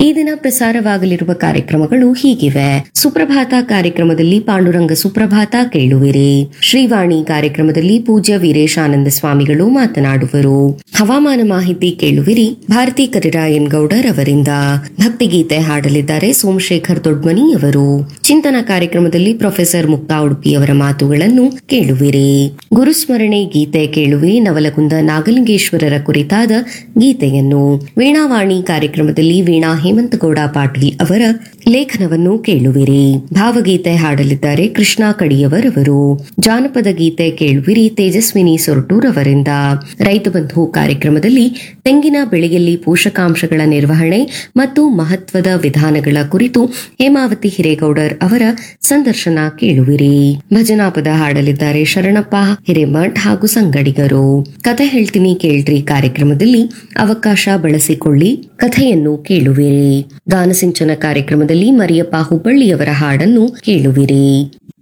ಈ ದಿನ ಪ್ರಸಾರವಾಗಲಿರುವ ಕಾರ್ಯಕ್ರಮಗಳು ಹೀಗಿವೆ ಸುಪ್ರಭಾತ ಕಾರ್ಯಕ್ರಮದಲ್ಲಿ ಪಾಂಡುರಂಗ ಸುಪ್ರಭಾತ ಕೇಳುವಿರಿ ಶ್ರೀವಾಣಿ ಕಾರ್ಯಕ್ರಮದಲ್ಲಿ ಪೂಜ್ಯ ವೀರೇಶಾನಂದ ಸ್ವಾಮಿಗಳು ಮಾತನಾಡುವರು ಹವಾಮಾನ ಮಾಹಿತಿ ಕೇಳುವಿರಿ ಭಾರತಿ ಕರಿರಾಯನ್ ಗೌಡರ್ ಅವರಿಂದ ಭಕ್ತಿಗೀತೆ ಹಾಡಲಿದ್ದಾರೆ ಸೋಮಶೇಖರ್ ದೊಡ್ಮನಿ ಅವರು ಚಿಂತನ ಕಾರ್ಯಕ್ರಮದಲ್ಲಿ ಪ್ರೊಫೆಸರ್ ಮುಕ್ತಾ ಉಡುಪಿ ಅವರ ಮಾತುಗಳನ್ನು ಕೇಳುವಿರಿ ಗುರುಸ್ಮರಣೆ ಗೀತೆ ಕೇಳುವಿರಿ ನವಲಗುಂದ ನಾಗಲಿಂಗೇಶ್ವರರ ಕುರಿತಾದ ಗೀತೆಯನ್ನು ವೀಣಾವಾಣಿ ಕಾರ್ಯಕ್ರಮದಲ್ಲಿ ವೀಣಾ ಹೇಮಂತಗೌಡ ಪಾಟೀಲ್ ಅವರ ಲೇಖನವನ್ನು ಕೇಳುವಿರಿ ಭಾವಗೀತೆ ಹಾಡಲಿದ್ದಾರೆ ಕೃಷ್ಣ ಕಡಿಯವರ್ ಅವರು ಜಾನಪದ ಗೀತೆ ಕೇಳುವಿರಿ ತೇಜಸ್ವಿನಿ ಸೊರಟೂರ್ ಅವರಿಂದ ರೈತ ಬಂಧು ಕಾರ್ಯಕ್ರಮದಲ್ಲಿ ತೆಂಗಿನ ಬೆಳೆಯಲ್ಲಿ ಪೋಷಕಾಂಶಗಳ ನಿರ್ವಹಣೆ ಮತ್ತು ಮಹತ್ವದ ವಿಧಾನಗಳ ಕುರಿತು ಹೇಮಾವತಿ ಹಿರೇಗೌಡರ್ ಅವರ ಸಂದರ್ಶನ ಕೇಳುವಿರಿ ಭಜನಾ ಪದ ಹಾಡಲಿದ್ದಾರೆ ಶರಣಪ್ಪ ಹಿರೇಮಠ್ ಹಾಗೂ ಸಂಗಡಿಗರು ಕಥೆ ಹೇಳ್ತೀನಿ ಕೇಳ್ರಿ ಕಾರ್ಯಕ್ರಮದಲ್ಲಿ ಅವಕಾಶ ಬಳಸಿಕೊಳ್ಳಿ ಕಥೆಯನ್ನು ಕೇಳುವಿರಿ ಗಾನಸಿಂಚನ ಕಾರ್ಯಕ್ರಮದಲ್ಲಿ ಮರಿಯಪ್ಪ ಹುಬ್ಬಳ್ಳಿಯವರ ಹಾಡನ್ನು ಕೇಳುವಿರಿ